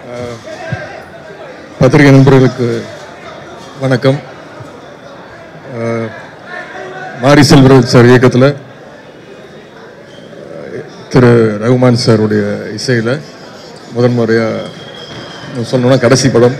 அஹ், பத்திரிகை நண்பர்களுக்கு வணக்கம் அஹ், மாரி செல்வராஜ் சார் இயக்கத்தில் திரு ரகுமான் சாருடைய இசையில் முதன் முறையாக சொல்லணும்னா கடைசி படம்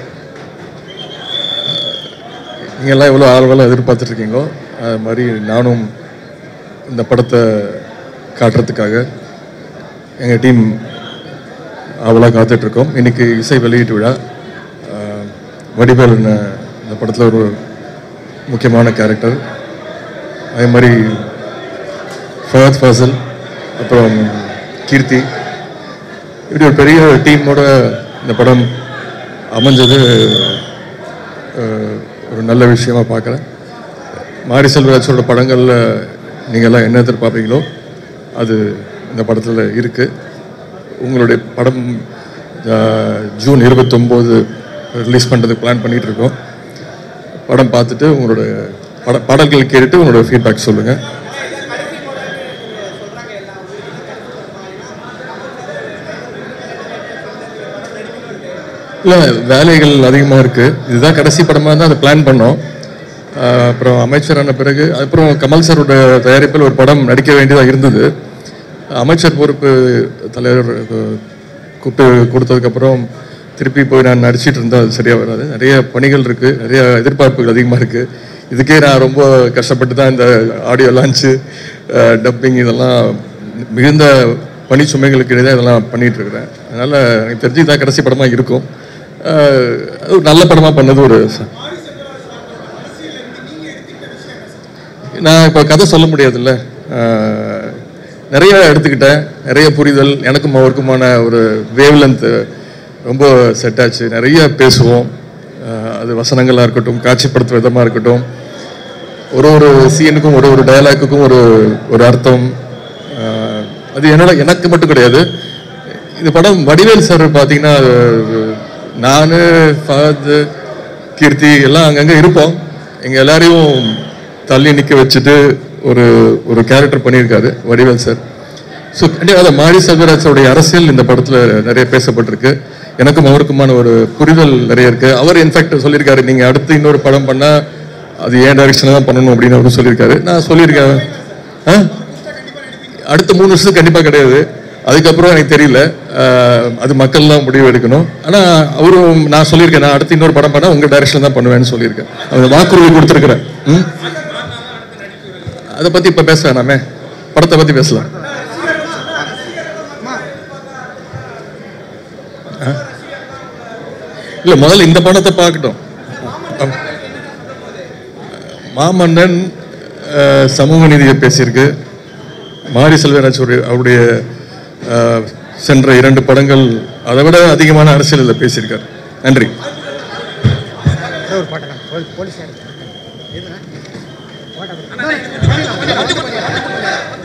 நீங்கள் எல்லாம் எவ்வளோ ஆர்வலாக எதிர்பார்த்துட்டு இருக்கீங்களோ அது மாதிரி நானும் இந்த படத்தை காட்டுறதுக்காக எங்கள் டீம் ஆவலாக காத்துட்ருக்கோம் இன்னைக்கு இசை வெளியீட்டு விழா ஆஹ், வடிவேல் என்ன- இந்த படத்தில் ஒரு முக்கியமான கேரக்டர் அதே மாதிரி ஃபஹத் ஃபாசில் அப்புறம் கீர்த்தி இப்படி ஒரு பெரிய டீமோட இந்த படம் அமைஞ்சது அஹ், ஒரு நல்ல விஷயமா பார்க்குறேன் மாரி செல்வராஜோட படங்களில் நீங்கள் எல்லாம் என்ன எதிர்பார்ப்பீங்களோ அது இந்த படத்தில் இருக்குது உங்களுடைய படம் அஹ், ஜூன் இருபத்தொம்போது ரிலீஸ் பண்ணுறதுக்கு பிளான் பண்ணிகிட்டு இருக்கோம் படம் பார்த்துட்டு உங்களோட பட பாடல்கள் கேட்டுட்டு உங்களோட ஃபீட்பேக் சொல்லுங்கள் இல்லை வேலைகள் அதிகமாக இருக்குது இதுதான் கடைசி படமாக தான் அதை பிளான் பண்ணோம் ஆஹ் அப்புறம் அமைச்சரான பிறகு அப்புறம் கமல் சாரோட தயாரிப்பில் ஒரு படம் நடிக்க வேண்டியதாக இருந்தது அமைச்சர் பொறுப்பு தலைவர் அஹ், கூப்பிட்டு கொடுத்ததுக்கப்புறம் திருப்பி போய் நான் நடிச்சிட்டு இருந்தால் அது சரியாக வராது நிறைய பணிகள் இருக்குது நிறைய எதிர்பார்ப்புகள் அதிகமாக இருக்குது இதுக்கே நான் ரொம்ப கஷ்டப்பட்டு தான் இந்த ஆடியோ லான்ச்சு டப்பிங் இதெல்லாம் மிகுந்த பணி சுமைகளுக்கு இடையே இதெல்லாம் பண்ணிட்டு இருக்கிறேன் அதனால் எனக்கு தெரிஞ்சு இதான் கடைசி படமாக இருக்கும் ஆஹ் அது ஒரு நல்ல படமாக பண்ணது ஒரு ச- நான் இப்போ கதை சொல்ல முடியாதுல்ல ஆஹ் நிறைய எடுத்துக்கிட்டேன் நிறைய புரிதல் எனக்கும் அவருக்குமான ஒரு வேவ் ரொம்ப செட் ஆச்சு நிறைய பேசுவோம் ஆஹ் அது வசனங்களாக இருக்கட்டும் காட்சிப்படுத்துற விதமாக இருக்கட்டும் ஒரு ஒரு சீனுக்கும் ஒரு ஒரு டயலாக்குக்கும் ஒரு ஒரு அர்த்தம் ஆஹ் அது என்னோட எனக்கு மட்டும் கிடையாது இந்த படம் வடிவேல் சார் பார்த்தீங்கன்னா நான் ஃபஹத் கீர்த்தி எல்லாம் அங்கங்கே இருப்போம் எங்கள் எல்லாரையும் தள்ளி நிற்க வச்சுட்டு ஒரு ஒரு கேரக்டர் பண்ணியிருக்காரு வடிவேல் சார் ஸோ கண்டிப்பாக அதை மாரி செல்வராஜோடைய அரசியல் இந்த படத்தில் நிறைய பேசப்பட்டிருக்கு எனக்கும் அவருக்குமான ஒரு புரிதல் நிறைய இருக்கு அவர் இன்ஃபேக்ட் சொல்லியிருக்காரு நீங்கள் அடுத்து இன்னொரு படம் பண்ணால் அது ஏன் டைரக்ஷனில் தான் பண்ணணும் அப்படின்னு அவரும் சொல்லியிருக்காரு நான் சொல்லியிருக்கேன் ஆ அடுத்த மூணு வருஷத்துக்கு கண்டிப்பாக கிடையாது அதுக்கப்புறம் எனக்கு தெரியல அஹ், அது மக்கள் தான் முடிவு எடுக்கணும் ஆனால் அவரும் நான் சொல்லியிருக்கேன் நான் அடுத்து இன்னொரு படம் பண்ணால் உங்கள் டைரக்ஷன் தான் பண்ணுவேன்னு சொல்லியிருக்கேன் அவர் வாக்குறுதி கொடுத்துருக்குறேன் ம் அதை பற்றி இப்போ பேச வேணாமே படத்தை பற்றி பேசலாம் ஆ? இல்ல முதல்ல இந்த படத்தை பார்க்கட்டும் அம். மாமன்னன் அஹ், சமூக நீதியை பேசியிருக்கு மாரி செல்வராஜ் ஒரு- அவருடைய அஹ், சென்ற இரண்டு படங்கள் அதை விட அதிகமான அரசியலில் பேசியிருக்கார் நன்றி ஒரு போட்டோ போலீஸ்